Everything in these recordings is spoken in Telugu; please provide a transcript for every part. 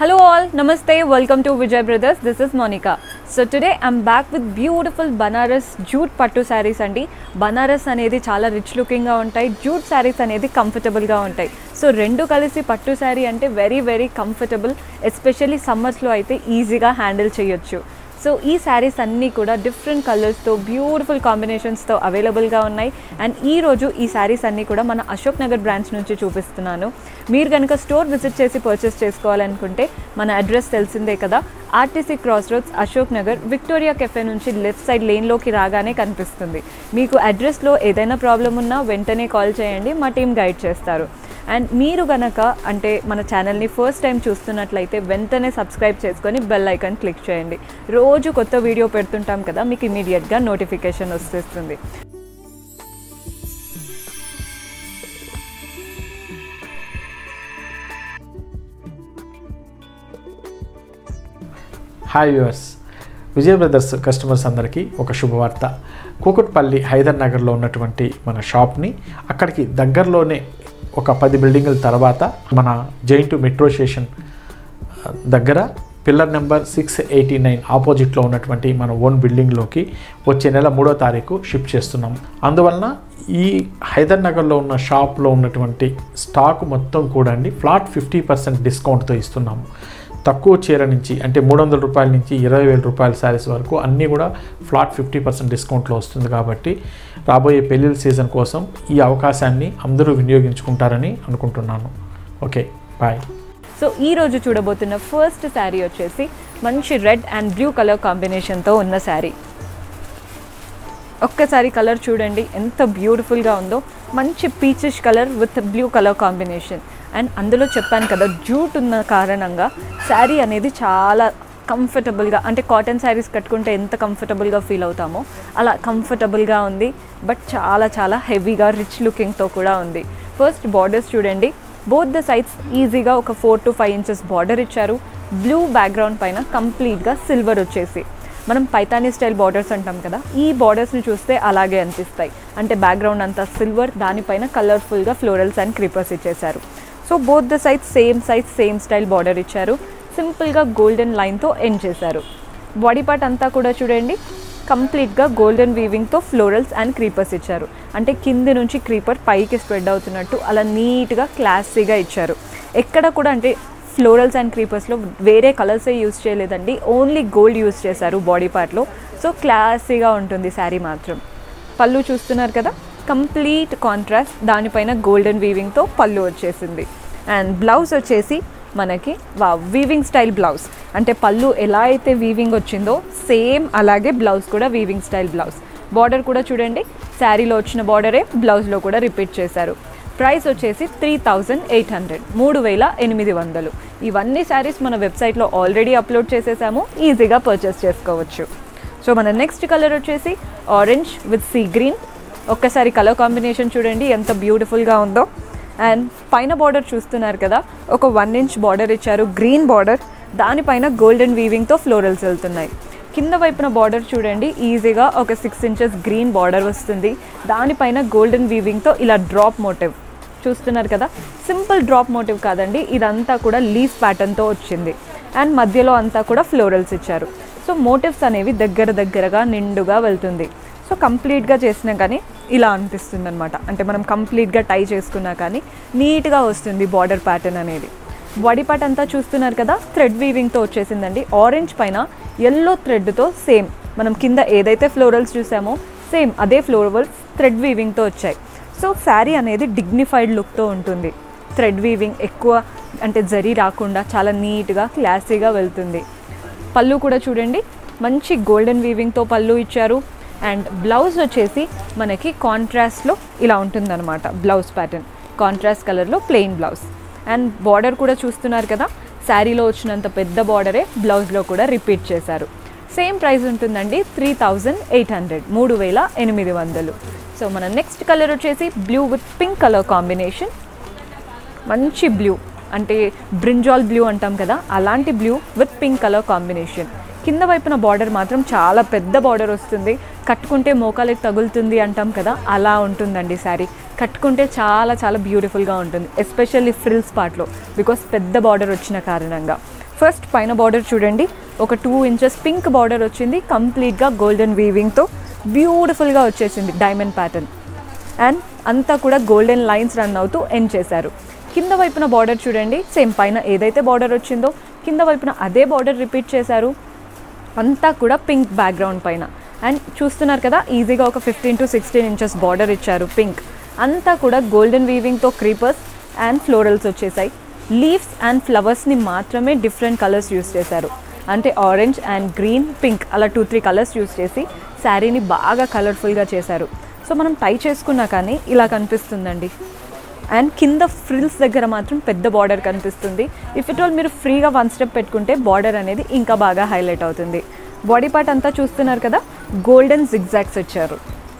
Hello all, Namaste, welcome to Vijay Brothers. This is Monica. So today I'm back with beautiful Banaras jute పట్టు శారీస్ అండి బనారస్ అనేది చాలా రిచ్ లుకింగ్గా ఉంటాయి జూట్ శారీస్ అనేది కంఫర్టబుల్గా ఉంటాయి సో రెండు కలిసి పట్టు శారీ అంటే వెరీ వెరీ కంఫర్టబుల్ ఎస్పెషల్లీ సమ్మర్స్లో అయితే ఈజీగా హ్యాండిల్ చేయొచ్చు సో ఈ శారీస్ అన్నీ కూడా డిఫరెంట్ కలర్స్తో బ్యూటిఫుల్ కాంబినేషన్స్తో అవైలబుల్గా ఉన్నాయి అండ్ ఈ రోజు ఈ శారీస్ అన్నీ కూడా మన అశోక్ నగర్ బ్రాంచ్ నుంచి చూపిస్తున్నాను మీరు కనుక స్టోర్ విజిట్ చేసి పర్చేస్ చేసుకోవాలనుకుంటే మన అడ్రస్ తెలిసిందే కదా RTC cross roads Ashok Nagar Victoria cafe నుంచి లెఫ్ట్ సైడ్ లేన్లోకి రాగానే కనిపిస్తుంది మీకు అడ్రస్లో ఏదైనా ప్రాబ్లం ఉన్నా వెంటనే కాల్ చేయండి మా టీం గైడ్ చేస్తారు అండ్ మీరు గనక అంటే మన ఛానల్ని ఫస్ట్ టైం చూస్తున్నట్లయితే వెంటనే సబ్స్క్రైబ్ చేసుకొని బెల్ ఐకాన్ క్లిక్ చేయండి రోజు కొత్త వీడియో పెడుతుంటాం కదా మీకు ఇమీడియట్గా నోటిఫికేషన్ వచ్చేస్తుంది hi viewers Vijaya brothers customers అందరికీ ఒక శుభవార్త కూకట్పల్లి హైదర్ నగర్లో ఉన్నటువంటి మన షాప్ని అక్కడికి దగ్గరలోనే ఒక పది బిల్డింగుల తర్వాత మన జైంటు మెట్రో స్టేషన్ దగ్గర pillar number six eighty nine ఆపోజిట్లో ఉన్నటువంటి మన ఓన్ బిల్డింగ్లోకి వచ్చే నెల మూడో తారీఖు షిఫ్ట్ చేస్తున్నాం అందువలన ఈ హైదర్ నగర్లో ఉన్న షాప్లో ఉన్నటువంటి స్టాక్ మొత్తం కూడా అండి ఫ్లాట్ ఫిఫ్టీ పర్సెంట్ డిస్కౌంట్తో ఇస్తున్నాము తక్కువ చీర నుంచి అంటే మూడు వందల రూపాయల నుంచి ఇరవై వేల రూపాయల శారీస్ వరకు అన్నీ కూడా ఫ్లాట్ ఫిఫ్టీ పర్సెంట్ డిస్కౌంట్లో వస్తుంది కాబట్టి రాబోయే పెళ్ళిళ్ళ సీజన్ కోసం ఈ అవకాశాన్ని అందరూ వినియోగించుకుంటారని అనుకుంటున్నాను ఓకే బాయ్ సో ఈ రోజు చూడబోతున్న ఫస్ట్ శారీ వచ్చేసి మంచి రెడ్ అండ్ బ్లూ కలర్ కాంబినేషన్తో ఉన్న శారీ ఒక్కసారి కలర్ చూడండి ఎంత బ్యూటిఫుల్గా ఉందో మంచి peachish colour with blue colour combination and అందులో చెప్పాను కదా జూట్ ఉన్న కారణంగా శారీ అనేది చాలా కంఫర్టబుల్గా అంటే కాటన్ శారీస్ కట్టుకుంటే ఎంత కంఫర్టబుల్గా ఫీల్ అవుతామో అలా కంఫర్టబుల్గా ఉంది బట్ చాలా చాలా హెవీగా రిచ్ లుకింగ్తో కూడా ఉంది ఫస్ట్ బార్డర్స్ చూడండి బోత్ ద సైడ్స్ ఈజీగా ఒక four to five inches border ఇచ్చారు బ్లూ బ్యాక్గ్రౌండ్ పైన కంప్లీట్గా సిల్వర్ వచ్చేసి మనం పైతానీ స్టైల్ బార్డర్స్ అంటాం కదా ఈ బార్డర్స్ని చూస్తే అలాగే అనిపిస్తాయి అంటే బ్యాక్గ్రౌండ్ అంతా సిల్వర్ దానిపైన కలర్ఫుల్గా ఫ్లోరల్స్ అండ్ క్రీపర్స్ ఇచ్చేసారు so both the size same size same style border ఇచ్చారు సింపుల్గా గోల్డెన్ లైన్తో ఎండ్ చేశారు బాడీ పార్ట్ అంతా కూడా చూడండి కంప్లీట్గా గోల్డెన్ వీవింగ్తో ఫ్లోరల్స్ అండ్ క్రీపర్స్ ఇచ్చారు అంటే కింది నుంచి క్రీపర్ పైకి స్ప్రెడ్ అవుతున్నట్టు అలా నీట్గా క్లాసీగా ఇచ్చారు ఎక్కడ కూడా అంటే ఫ్లోరల్స్ అండ్ క్రీపర్స్లో వేరే కలర్సే యూస్ చేయలేదండి ఓన్లీ గోల్డ్ యూస్ చేశారు బాడీ పార్ట్లో సో క్లాసీగా ఉంటుంది శారీ మాత్రం పళ్ళు చూస్తున్నారు కదా కంప్లీట్ కాంట్రాస్ట్ దానిపైన గోల్డెన్ వీవింగ్తో పళ్ళు వచ్చేసింది అండ్ బ్లౌజ్ వచ్చేసి మనకి వా వీవింగ్ స్టైల్ బ్లౌజ్ అంటే పళ్ళు ఎలా అయితే వీవింగ్ వచ్చిందో సేమ్ అలాగే బ్లౌజ్ కూడా వీవింగ్ స్టైల్ బ్లౌజ్ బార్డర్ కూడా చూడండి శారీలో వచ్చిన బార్డరే బ్లౌజ్లో కూడా రిపీట్ చేశారు ప్రైస్ వచ్చేసి త్రీ థౌజండ్ ఎయిట్ హండ్రెడ్ మూడు వేల ఎనిమిది వందలు ఇవన్నీ శారీస్ మన వెబ్సైట్లో ఆల్రెడీ అప్లోడ్ చేసేసాము ఈజీగా పర్చేస్ చేసుకోవచ్చు సో మన నెక్స్ట్ కలర్ వచ్చేసి ఆరెంజ్ విత్ సీ గ్రీన్ ఒక్కసారి కలర్ కాంబినేషన్ చూడండి ఎంత బ్యూటిఫుల్గా ఉందో అండ్ పైన బార్డర్ చూస్తున్నారు కదా ఒక వన్ ఇంచ్ బార్డర్ ఇచ్చారు గ్రీన్ బార్డర్ దానిపైన గోల్డెన్ వీవింగ్తో ఫ్లోరల్స్ వెళ్తున్నాయి కింద వైపున బార్డర్ చూడండి ఈజీగా ఒక సిక్స్ ఇంచెస్ గ్రీన్ బార్డర్ వస్తుంది దానిపైన గోల్డెన్ వీవింగ్తో ఇలా డ్రాప్ మోటివ్ చూస్తున్నారు కదా సింపుల్ డ్రాప్ మోటివ్ కాదండి ఇదంతా కూడా లీఫ్ ప్యాటర్న్తో వచ్చింది అండ్ మధ్యలో అంతా కూడా ఫ్లోరల్స్ ఇచ్చారు సో మోటివ్స్ అనేవి దగ్గర దగ్గరగా నిండుగా వెళ్తుంది సో కంప్లీట్గా చేసినా కానీ ఇలా అనిపిస్తుంది అనమాట అంటే మనం కంప్లీట్గా టై చేసుకున్నా కానీ నీట్గా వస్తుంది బార్డర్ ప్యాటర్న్ అనేది బాడీ పార్ట్ అంతా చూస్తున్నారు కదా థ్రెడ్ వీవింగ్తో వచ్చేసిందండి ఆరెంజ్ పైన ఎల్లో థ్రెడ్తో సేమ్ మనం కింద ఏదైతే ఫ్లోరల్స్ చూసామో సేమ్ అదే ఫ్లోరల్స్ థ్రెడ్ వీవింగ్తో వచ్చాయి సో శారీ అనేది డిగ్నిఫైడ్ లుక్తో ఉంటుంది థ్రెడ్ వీవింగ్ ఎక్కువ అంటే జరీ రాకుండా చాలా నీట్గా క్లాసీగా వెళ్తుంది పళ్ళు కూడా చూడండి మంచి గోల్డెన్ వీవింగ్తో పళ్ళు ఇచ్చారు అండ్ బ్లౌజ్ వచ్చేసి మనకి కాంట్రాస్ట్లో ఇలా ఉంటుందన్నమాట బ్లౌజ్ ప్యాటర్న్ కాంట్రాస్ట్ కలర్లో ప్లెయిన్ బ్లౌజ్ అండ్ బార్డర్ కూడా చూస్తున్నారు కదా శారీలో వచ్చినంత పెద్ద బార్డరే బ్లౌజ్లో కూడా రిపీట్ చేశారు సేమ్ ప్రైస్ ఉంటుందండి త్రీ థౌజండ్ ఎయిట్ హండ్రెడ్ మూడు వేల ఎనిమిది వందలు సో మన నెక్స్ట్ కలర్ వచ్చేసి blue with pink colour combination మంచి బ్లూ అంటే బ్రింజాల్ బ్లూ అంటాం కదా అలాంటి blue with pink colour combination కింద వైపున బార్డర్ మాత్రం చాలా పెద్ద బార్డర్ వస్తుంది కట్టుకుంటే మోకాలకి తగులుతుంది అంటాం కదా అలా ఉంటుందండి శారీ కట్టుకుంటే చాలా చాలా బ్యూటిఫుల్గా ఉంటుంది ఎస్పెషల్లీ ఫ్రిల్స్ పార్ట్లో బికాస్ పెద్ద బార్డర్ వచ్చిన కారణంగా ఫస్ట్ పైన బార్డర్ చూడండి ఒక టూ ఇంచెస్ పింక్ బార్డర్ వచ్చింది కంప్లీట్గా గోల్డెన్ వీవింగ్తో బ్యూటిఫుల్గా వచ్చేసింది డైమండ్ ప్యాటర్న్ అండ్ అంతా కూడా గోల్డెన్ లైన్స్ రన్ అవుతూ ఎండ్ చేశారు కింద వైపున బార్డర్ చూడండి సేమ్ పైన ఏదైతే బార్డర్ వచ్చిందో కింద వైపున అదే బార్డర్ రిపీట్ చేశారు అంతా కూడా పింక్ బ్యాక్గ్రౌండ్ పైన అండ్ చూస్తున్నారు కదా ఈజీగా ఒక fifteen to sixteen inches border ఇచ్చారు పింక్ అంతా కూడా గోల్డెన్ వీవింగ్తో క్రీపర్స్ అండ్ ఫ్లోరల్స్ వచ్చేసాయి లీవ్స్ అండ్ ఫ్లవర్స్ని మాత్రమే డిఫరెంట్ కలర్స్ యూస్ చేశారు అంటే ఆరెంజ్ అండ్ గ్రీన్ పింక్ అలా టూ త్రీ కలర్స్ యూస్ చేసి శారీని బాగా కలర్ఫుల్గా చేశారు సో మనం టై చేసుకున్నా కానీ ఇలా కనిపిస్తుందండి అండ్ కింద ఫ్రిల్స్ దగ్గర మాత్రం పెద్ద బార్డర్ కనిపిస్తుంది ఇఫ్ ఇట్ ఆల్ మీరు ఫ్రీగా వన్ స్టెప్ పెట్టుకుంటే బార్డర్ అనేది ఇంకా బాగా హైలైట్ అవుతుంది బాడీ పార్ట్ అంతా చూస్తున్నారు కదా గోల్డెన్ జిగ్జాక్స్ వచ్చారు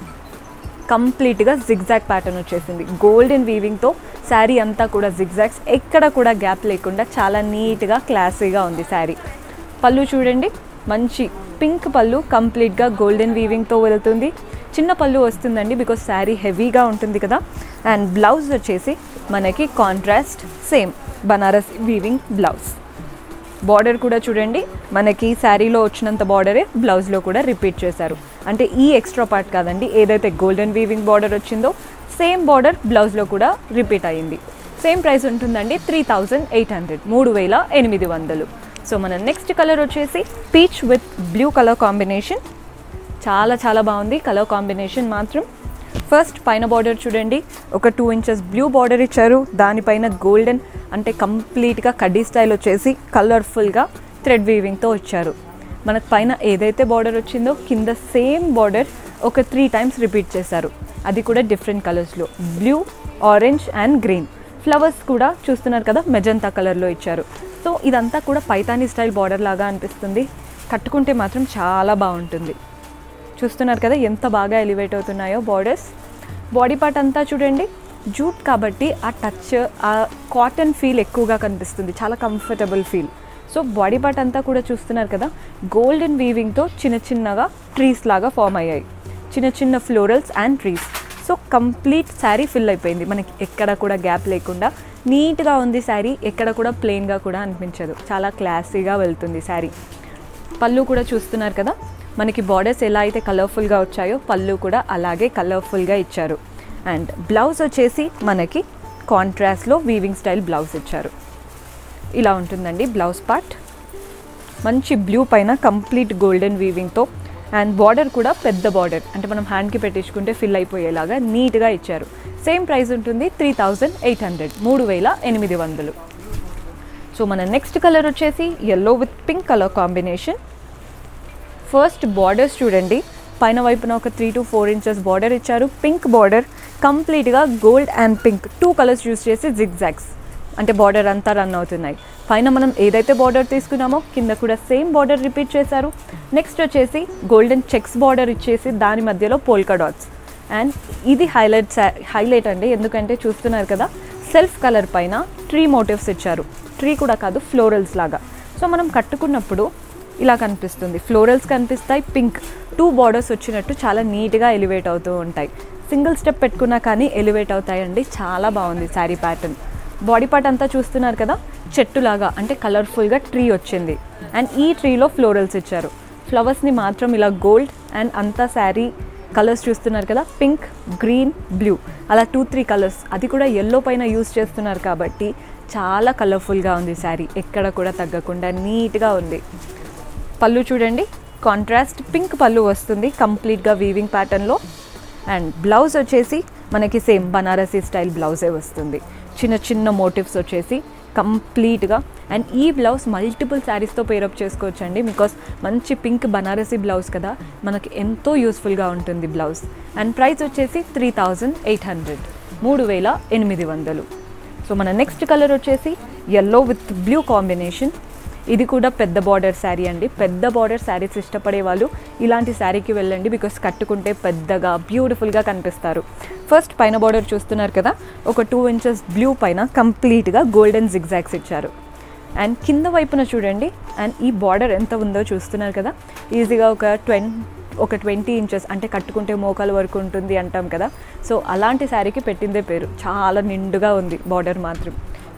కంప్లీట్గా జిగ్జాగ్ ప్యాటర్న్ వచ్చేసింది గోల్డెన్ వీవింగ్తో శారీ అంతా కూడా జిగ్జాగ్స్ ఎక్కడ కూడా గ్యాప్ లేకుండా చాలా నీట్గా క్లాసీగా ఉంది శారీ పళ్ళు చూడండి మంచి పింక్ పళ్ళు కంప్లీట్గా గోల్డెన్ వీవింగ్తో వెళ్తుంది చిన్న పళ్ళు వస్తుందండి బికాస్ శారీ హెవీగా ఉంటుంది కదా అండ్ బ్లౌజ్ వచ్చేసి మనకి contrast same Banaras weaving blouse border కూడా చూడండి మనకి శారీలో వచ్చినంత బార్డరే బ్లౌజ్లో కూడా రిపీట్ చేశారు అంటే ఈ ఎక్స్ట్రా పార్ట్ కాదండి ఏదైతే గోల్డెన్ వీవింగ్ బార్డర్ వచ్చిందో సేమ్ బార్డర్ బ్లౌజ్లో కూడా రిపీట్ అయ్యింది సేమ్ ప్రైస్ ఉంటుందండి త్రీ థౌజండ్ ఎయిట్ హండ్రెడ్ మూడు వేల ఎనిమిది వందలు సో మన నెక్స్ట్ కలర్ వచ్చేసి peach with blue colour combination చాలా చాలా బాగుంది కలర్ కాంబినేషన్ మాత్రం ఫస్ట్ పైన బార్డర్ చూడండి ఒక టూ ఇంచెస్ బ్లూ బార్డర్ ఇచ్చారు దానిపైన గోల్డెన్ అంటే కంప్లీట్గా కడ్డీ స్టైల్ వచ్చేసి కలర్ఫుల్గా థ్రెడ్ వీవింగ్తో వచ్చారు మనకు పైన ఏదైతే బార్డర్ వచ్చిందో కింద సేమ్ బార్డర్ ఒక త్రీ టైమ్స్ రిపీట్ చేశారు అది కూడా డిఫరెంట్ కలర్స్లో blue orange and green flowers కూడా చూస్తున్నారు కదా మెజంతా కలర్లో ఇచ్చారు సో ఇదంతా కూడా పైతానీ స్టైల్ బార్డర్ లాగా అనిపిస్తుంది కట్టుకుంటే మాత్రం చాలా బాగుంటుంది చూస్తున్నారు కదా ఎంత బాగా ఎలివేట్ అవుతున్నాయో బార్డర్స్ బాడీ పార్ట్ అంతా చూడండి జూట్ కాబట్టి ఆ టచ్ ఆ కాటన్ ఫీల్ ఎక్కువగా కనిపిస్తుంది చాలా comfortable feel so body part అంతా కూడా చూస్తున్నారు కదా గోల్డెన్ వీవింగ్తో చిన్న చిన్నగా ట్రీస్ లాగా ఫామ్ అయ్యాయి చిన్న చిన్న florals and trees so complete sari fill అయిపోయింది మనకి ఎక్కడ కూడా గ్యాప్ లేకుండా నీట్గా ఉంది శారీ ఎక్కడ కూడా ప్లెయిన్గా కూడా అనిపించదు చాలా క్లాసీగా వెళ్తుంది శారీ పళ్ళు కూడా చూస్తున్నారు కదా మనకి బార్డర్స్ ఎలా అయితే కలర్ఫుల్గా వచ్చాయో పళ్ళు కూడా అలాగే కలర్ఫుల్గా ఇచ్చారు అండ్ బ్లౌజ్ వచ్చేసి మనకి కాంట్రాస్ట్లో వీవింగ్ స్టైల్ బ్లౌజ్ ఇచ్చారు ఇలా ఉంటుందండి బ్లౌజ్ పార్ట్ మంచి బ్లూ పైన కంప్లీట్ గోల్డెన్ వీవింగ్తో అండ్ బార్డర్ కూడా పెద్ద బార్డర్ అంటే మనం హ్యాండ్కి పెట్టించుకుంటే ఫిల్ అయిపోయేలాగా నీట్గా ఇచ్చారు సేమ్ ప్రైస్ ఉంటుంది త్రీ థౌజండ్ ఎయిట్ హండ్రెడ్ మూడు వేల ఎనిమిది వందలు సో మన నెక్స్ట్ కలర్ వచ్చేసి yellow with pink colour combination first borders చూడండి పైన వైపున ఒక three to four inches border ఇచ్చారు పింక్ బార్డర్ కంప్లీట్గా gold and pink two colours use చేసి జిగ్జాగ్స్ అంటే బార్డర్ అంతా రన్ అవుతున్నాయి పైన మనం ఏదైతే బార్డర్ తీసుకున్నామో కింద కూడా సేమ్ బార్డర్ రిపీట్ చేశారు నెక్స్ట్ వచ్చేసి గోల్డెన్ చెక్స్ బార్డర్ ఇచ్చేసి దాని మధ్యలో పోల్కా డాట్స్ అండ్ ఇది హైలైట్ హైలైట్ అండి ఎందుకంటే చూస్తున్నారు కదా సెల్ఫ్ కలర్ పైన ట్రీ మోటివ్స్ ఇచ్చారు ట్రీ కూడా కాదు ఫ్లోరల్స్ లాగా సో మనం కట్టుకున్నప్పుడు ఇలా కనిపిస్తుంది ఫ్లోరల్స్ కనిపిస్తాయి పింక్ టూ బార్డర్స్ వచ్చినట్టు చాలా నీట్గా ఎలివేట్ అవుతూ ఉంటాయి సింగిల్ స్టెప్ పెట్టుకున్నా కానీ ఎలివేట్ అవుతాయండి చాలా బాగుంది శారీ ప్యాటర్న్ బాడీ పార్ట్ అంతా చూస్తున్నారు కదా చెట్టులాగా అంటే కలర్ఫుల్గా ట్రీ వచ్చింది అండ్ ఈ ట్రీలో ఫ్లోరల్స్ ఇచ్చారు ఫ్లవర్స్ని మాత్రం ఇలా గోల్డ్ అండ్ అంతా శారీ కలర్స్ చూస్తున్నారు కదా పింక్ గ్రీన్ బ్లూ అలా టూ త్రీ కలర్స్ అది కూడా ఎల్లో పైన యూస్ చేస్తున్నారు కాబట్టి చాలా కలర్ఫుల్గా ఉంది శారీ ఎక్కడ కూడా తగ్గకుండా నీట్గా ఉంది పళ్ళు చూడండి కాంట్రాస్ట్ పింక్ పళ్ళు వస్తుంది కంప్లీట్గా వీవింగ్ ప్యాటర్న్లో అండ్ బ్లౌజ్ వచ్చేసి మనకి సేమ్ బనారసీ స్టైల్ బ్లౌజే వస్తుంది చిన్న చిన్న మోటివ్స్ వచ్చేసి కంప్లీట్గా అండ్ ఈ బ్లౌజ్ మల్టిపుల్ శారీస్తో పేరప్ చేసుకోవచ్చు అండి బికాస్ మంచి పింక్ బనారసీ బ్లౌజ్ కదా మనకి ఎంతో యూస్ఫుల్గా ఉంటుంది బ్లౌజ్ అండ్ ప్రైస్ వచ్చేసి త్రీ థౌజండ్ ఎయిట్ హండ్రెడ్ మూడు వేల ఎనిమిది వందలు సో మన నెక్స్ట్ కలర్ వచ్చేసి ఎల్లో విత్ బ్లూ కాంబినేషన్ ఇది కూడా పెద్ద బార్డర్ శారీ అండి పెద్ద బార్డర్ శారీస్ ఇష్టపడే వాళ్ళు ఇలాంటి శారీకి వెళ్ళండి బికాస్ కట్టుకుంటే పెద్దగా బ్యూటిఫుల్గా కనిపిస్తారు ఫస్ట్ పైన బార్డర్ చూస్తున్నారు కదా ఒక టూ ఇంచెస్ బ్లూ పైన కంప్లీట్గా గోల్డెన్ జిగ్జాగ్స్ ఇచ్చారు అండ్ కింద వైపున చూడండి అండ్ ఈ బార్డర్ ఎంత ఉందో చూస్తున్నారు కదా ఈజీగా ఒక ట్వెన్ ఒక ట్వంటీ ఇంచెస్ అంటే కట్టుకుంటే మోకాల వరకు ఉంటుంది అంటాం కదా సో అలాంటి శారీకి పెట్టిందే పేరు చాలా నిండుగా ఉంది బార్డర్ మాత్రం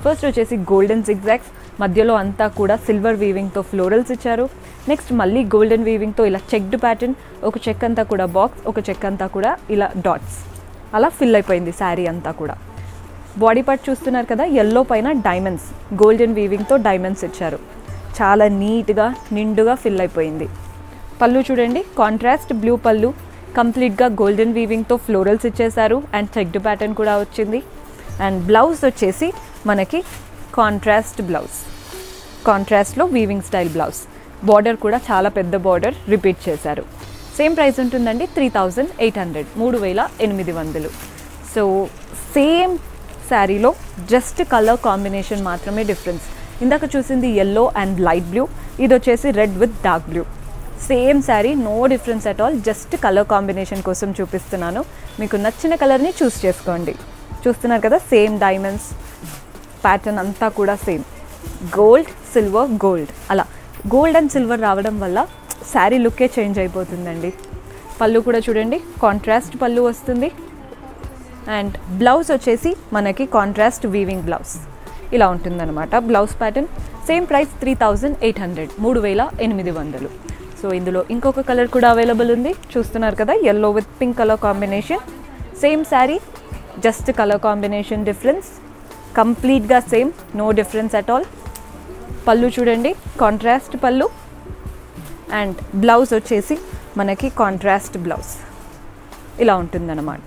ఫస్ట్ వచ్చేసి గోల్డెన్ జిగ్జాగ్స్ మధ్యలో అంతా కూడా సిల్వర్ వీవింగ్తో ఫ్లోరల్స్ ఇచ్చారు నెక్స్ట్ మళ్ళీ గోల్డెన్ వీవింగ్తో ఇలా చెక్డ్ ప్యాటర్న్ ఒక చెక్ అంతా కూడా బాక్స్ ఒక చెక్ అంతా కూడా ఇలా డాట్స్ అలా ఫిల్ అయిపోయింది శారీ అంతా కూడా బాడీ పార్ట్ చూస్తున్నారు కదా ఎల్లో పైన డైమండ్స్ గోల్డెన్ వీవింగ్తో డైమండ్స్ ఇచ్చారు చాలా నీట్గా నిండుగా ఫిల్ అయిపోయింది పళ్ళు చూడండి కాంట్రాస్ట్ బ్లూ పళ్ళు కంప్లీట్గా గోల్డెన్ వీవింగ్తో ఫ్లోరల్స్ ఇచ్చేశారు అండ్ చెక్డ్ ప్యాటర్న్ కూడా వచ్చింది అండ్ బ్లౌజ్ వచ్చేసి మనకి కాంట్రాస్ట్ బ్లౌజ్ కాంట్రాస్ట్లో వీవింగ్ స్టైల్ బ్లౌజ్ బార్డర్ కూడా చాలా పెద్ద బార్డర్ రిపీట్ చేశారు సేమ్ ప్రైస్ ఉంటుందండి త్రీ థౌజండ్ ఎయిట్ హండ్రెడ్ మూడు వేల ఎనిమిది వందలు సో సేమ్ శారీలో జస్ట్ కలర్ కాంబినేషన్ మాత్రమే డిఫరెన్స్ ఇందాక చూసింది ఎల్లో అండ్ లైట్ బ్లూ ఇది వచ్చేసి red with dark blue same sari no difference at all just colour combination కోసం చూపిస్తున్నాను మీకు నచ్చిన కలర్ని చూస్ చేసుకోండి చూస్తున్నారు కదా సేమ్ డైమండ్స్ ప్యాటర్న్ అంతా కూడా సేమ్ గోల్డ్ సిల్వర్ గోల్డ్ అలా గోల్డ్ అండ్ సిల్వర్ రావడం వల్ల శారీ లుక్కే చేంజ్ అయిపోతుందండి పళ్ళు కూడా చూడండి కాంట్రాస్ట్ పళ్ళు వస్తుంది అండ్ బ్లౌజ్ వచ్చేసి మనకి కాంట్రాస్ట్ వీవింగ్ బ్లౌజ్ ఇలా ఉంటుందన్నమాట blouse pattern same price three thousand eight hundred మూడు వేల ఎనిమిది వందలు సో ఇందులో ఇంకొక కలర్ కూడా అవైలబుల్ ఉంది చూస్తున్నారు కదా yellow with pink colour combination same sari just colour combination difference కంప్లీట్గా same no difference at all పళ్ళు చూడండి కాంట్రాస్ట్ పళ్ళు అండ్ బ్లౌజ్ వచ్చేసి మనకి కాంట్రాస్ట్ బ్లౌజ్ ఇలా ఉంటుందన్నమాట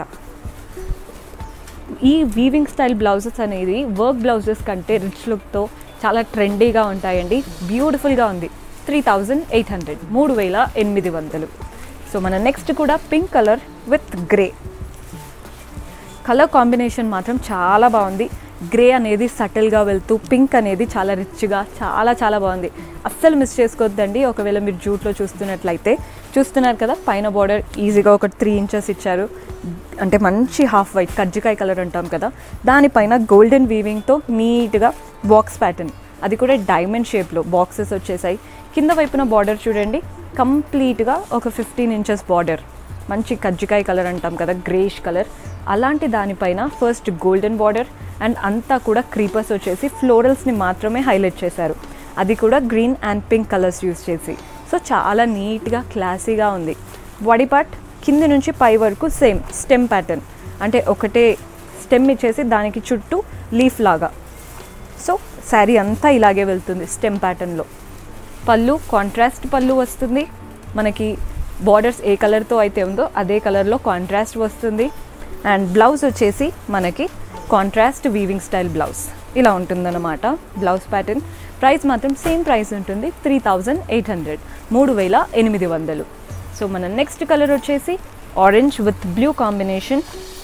ఈ వీవింగ్ స్టైల్ బ్లౌజెస్ అనేది వర్క్ బ్లౌజెస్ కంటే రిచ్ లుక్తో చాలా ట్రెండీగా ఉంటాయండి బ్యూటిఫుల్గా ఉంది త్రీ థౌజండ్ ఎయిట్ హండ్రెడ్ మూడు వేల ఎనిమిది వందలు సో మన నెక్స్ట్ కూడా pink colour with grey colour combination మాత్రం చాలా బాగుంది గ్రే అనేది సటిల్గా వెళ్తూ పింక్ అనేది చాలా రిచ్గా చాలా చాలా బాగుంది అస్సలు మిస్ చేసుకోవద్దండి ఒకవేళ మీరు జూట్లో చూస్తున్నట్లయితే చూస్తున్నారు కదా పైన బార్డర్ ఈజీగా ఒక త్రీ ఇంచెస్ ఇచ్చారు అంటే మంచి హాఫ్ వైట్ కజ్జికాయ కలర్ అంటాం కదా దానిపైన గోల్డెన్ వీవింగ్తో నీట్గా బాక్స్ ప్యాటర్న్ అది కూడా డైమండ్ షేప్లో బాక్సెస్ వచ్చేసాయి కింద వైపున బార్డర్ చూడండి కంప్లీట్గా ఒక ఫిఫ్టీన్ ఇంచెస్ బార్డర్ మంచి కజ్జికాయ కలర్ అంటాం కదా గ్రేష్ కలర్ అలాంటి దానిపైన ఫస్ట్ గోల్డెన్ బార్డర్ అండ్ అంతా కూడా క్రీపర్స్ వచ్చేసి ఫ్లోరల్స్ని మాత్రమే హైలైట్ చేశారు అది కూడా green and pink colours use చేసి సో చాలా నీట్గా క్లాసీగా ఉంది బాడీ పార్ట్ కింది నుంచి పై వరకు సేమ్ స్టెమ్ ప్యాటర్న్ అంటే ఒకటే స్టెమ్ ఇచ్చేసి దానికి చుట్టూ లీఫ్ లాగా సో శారీ అంతా ఇలాగే వెళ్తుంది స్టెమ్ ప్యాటర్న్లో పళ్ళు కాంట్రాస్ట్ పళ్ళు వస్తుంది మనకి బార్డర్స్ ఏ కలర్తో అయితే ఉందో అదే కలర్లో కాంట్రాస్ట్ వస్తుంది అండ్ బ్లౌజ్ వచ్చేసి మనకి కాంట్రాస్ట్ వీవింగ్ స్టైల్ బ్లౌజ్ ఇలా ఉంటుందన్నమాట బ్లౌజ్ ప్యాటర్న్ ప్రైస్ మాత్రం సేమ్ ప్రైస్ ఉంటుంది త్రీ థౌజండ్ ఎయిట్ హండ్రెడ్ మూడు వేల ఎనిమిది వందలు సో మన నెక్స్ట్ కలర్ వచ్చేసి orange with blue combination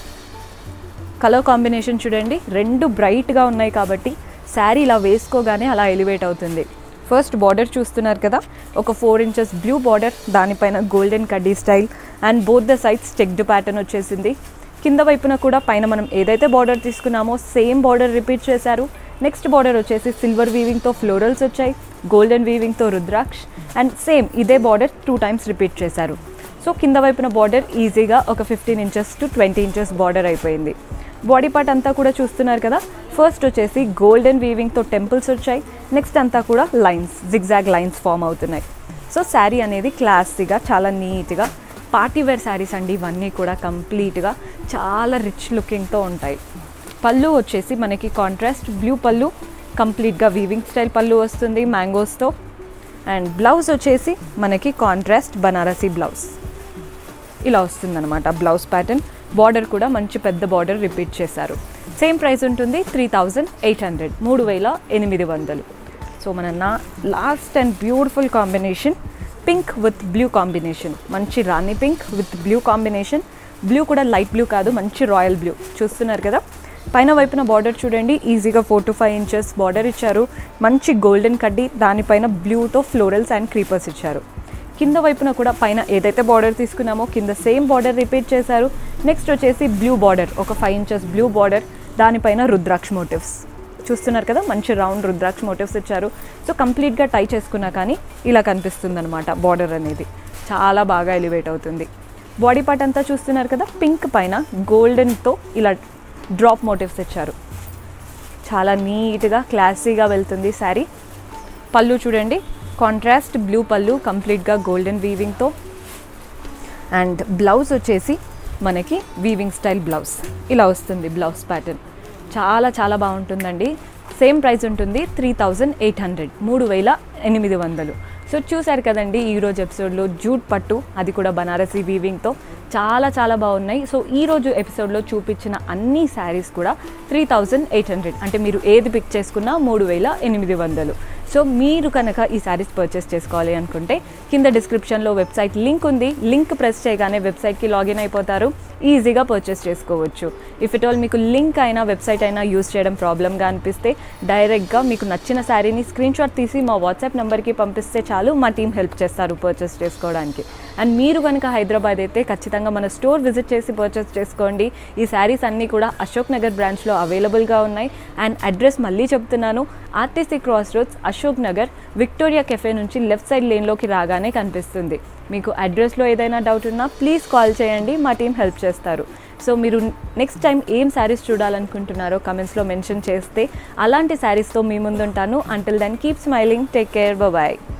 colour combination చూడండి రెండు బ్రైట్గా ఉన్నాయి కాబట్టి శారీ ఇలా వేసుకోగానే అలా ఎలివేట్ అవుతుంది ఫస్ట్ బార్డర్ చూస్తున్నారు కదా ఒక ఫోర్ ఇంచెస్ బ్లూ బార్డర్ దానిపైన గోల్డెన్ కడ్డీ style and both the sides checked pattern వచ్చేసింది కింద వైపున కూడా పైన మనం ఏదైతే బార్డర్ తీసుకున్నామో సేమ్ బార్డర్ రిపీట్ చేశారు నెక్స్ట్ బార్డర్ వచ్చేసి సిల్వర్ వీవింగ్తో ఫ్లోరల్స్ వచ్చాయి గోల్డెన్ వీవింగ్తో రుద్రాక్ష్ అండ్ సేమ్ ఇదే బార్డర్ టూ టైమ్స్ రిపీట్ చేశారు సో కింద వైపున బార్డర్ ఈజీగా ఒక fifteen inches to twenty inches border అయిపోయింది బాడీ పార్ట్ అంతా కూడా చూస్తున్నారు కదా ఫస్ట్ వచ్చేసి గోల్డెన్ వీవింగ్తో టెంపుల్స్ వచ్చాయి నెక్స్ట్ అంతా కూడా లైన్స్ జిగ్జాగ్ లైన్స్ ఫామ్ అవుతున్నాయి సో శారీ అనేది క్లాసీగా చాలా నీట్గా పార్టీ వేర్ శారీస్ అండి ఇవన్నీ కూడా కంప్లీట్గా చాలా రిచ్ లుకింగ్తో ఉంటాయి పళ్ళు వచ్చేసి మనకి కాంట్రాస్ట్ బ్లూ పళ్ళు కంప్లీట్గా వీవింగ్ స్టైల్ పళ్ళు వస్తుంది మ్యాంగోస్తో అండ్ బ్లౌజ్ వచ్చేసి మనకి కాంట్రాస్ట్ బనారసీ బ్లౌజ్ ఇలా వస్తుందన్నమాట బ్లౌజ్ ప్యాటర్న్ బార్డర్ కూడా మంచి పెద్ద బార్డర్ రిపీట్ చేశారు సేమ్ ప్రైస్ ఉంటుంది త్రీ థౌజండ్ ఎయిట్ హండ్రెడ్ మూడు వేల ఎనిమిది వందలు సో మన నా last and beautiful combination pink with blue combination మంచి rani pink with blue combination blue కూడా లైట్ బ్లూ కాదు మంచి రాయల్ బ్లూ చూస్తున్నారు కదా పైన వైపున బార్డర్ చూడండి ఈజీగా four to five inches border ఇచ్చారు మంచి గోల్డెన్ కడ్డీ దానిపైన బ్లూతో ఫ్లోరల్స్ అండ్ క్రీపర్స్ ఇచ్చారు కింద వైపున కూడా పైన ఏదైతే బార్డర్ తీసుకున్నామో కింద సేమ్ బార్డర్ రిపీట్ చేశారు నెక్స్ట్ వచ్చేసి బ్లూ బార్డర్ ఒక ఫైవ్ ఇంచెస్ బ్లూ బార్డర్ దానిపైన రుద్రాక్ష మోటివ్స్ చూస్తున్నారు కదా మంచి రౌండ్ రుద్రాక్ష మోటివ్స్ ఇచ్చారు సో కంప్లీట్గా టై చేసుకున్నా కానీ ఇలా కనిపిస్తుంది అనమాట బార్డర్ అనేది చాలా బాగా ఎలివేట్ అవుతుంది బాడీ పార్ట్ అంతా చూస్తున్నారు కదా పింక్ పైన గోల్డెన్తో ఇలా డ్రాప్ మోటివ్స్ ఇచ్చారు చాలా నీట్గా క్లాసీగా వెళ్తుంది శారీ పళ్ళు చూడండి కాంట్రాస్ట్ బ్లూ పళ్ళు కంప్లీట్గా గోల్డెన్ వీవింగ్తో అండ్ బ్లౌజ్ వచ్చేసి మనకి వీవింగ్ స్టైల్ బ్లౌజ్ ఇలా వస్తుంది బ్లౌజ్ ప్యాటర్న్ చాలా చాలా బాగుంటుందండి సేమ్ ప్రైస్ ఉంటుంది త్రీ థౌజండ్ ఎయిట్ హండ్రెడ్ మూడు వేల ఎనిమిది వందలు సో చూశారు కదండి ఈరోజు ఎపిసోడ్లో జూట్ పట్టు అది కూడా బనారసి వీవింగ్తో చాలా చాలా బాగున్నాయి సో ఈరోజు ఎపిసోడ్లో చూపించిన అన్ని శారీస్ కూడా త్రీ థౌజండ్ ఎయిట్ హండ్రెడ్ అంటే మీరు ఏది పిక్ చేసుకున్నా మూడు వేల ఎనిమిది వందలు సో మీరు కనుక ఈ శారీస్ పర్చేస్ చేసుకోవాలి అనుకుంటే కింద డిస్క్రిప్షన్లో వెబ్సైట్ లింక్ ఉంది లింక్ ప్రెస్ చేయగానే వెబ్సైట్కి లాగిన్ అయిపోతారు ఈజీగా పర్చేస్ చేసుకోవచ్చు ఇఫ్ ఇట్ ఆల్ మీకు లింక్ అయినా వెబ్సైట్ అయినా యూస్ చేయడం ప్రాబ్లమ్గా అనిపిస్తే డైరెక్ట్గా మీకు నచ్చిన శారీని స్క్రీన్ షాట్ తీసి మా వాట్సాప్ నెంబర్కి పంపిస్తే చాలు మా టీం హెల్ప్ చేస్తారు పర్చేస్ చేసుకోవడానికి అండ్ మీరు కనుక హైదరాబాద్ అయితే ఖచ్చితంగా మన స్టోర్ విజిట్ చేసి పర్చేస్ చేసుకోండి ఈ శారీస్ అన్నీ కూడా అశోక్ నగర్ బ్రాంచ్లో అవైలబుల్గా ఉన్నాయి అండ్ అడ్రస్ మళ్ళీ చెప్తున్నాను RTC cross roads Ashok Nagar Victoria cafe నుంచి లెఫ్ట్ సైడ్ లేన్లోకి రాగానే కనిపిస్తుంది మీకు అడ్రస్లో ఏదైనా డౌట్ ఉన్నా ప్లీజ్ కాల్ చేయండి మా టీం హెల్ప్ చేస్తారు సో మీరు నెక్స్ట్ టైం ఏం శారీస్ చూడాలనుకుంటున్నారో కమెంట్స్లో మెన్షన్ చేస్తే అలాంటి శారీస్తో మీ ముందుంటాను until then keep smiling take care bye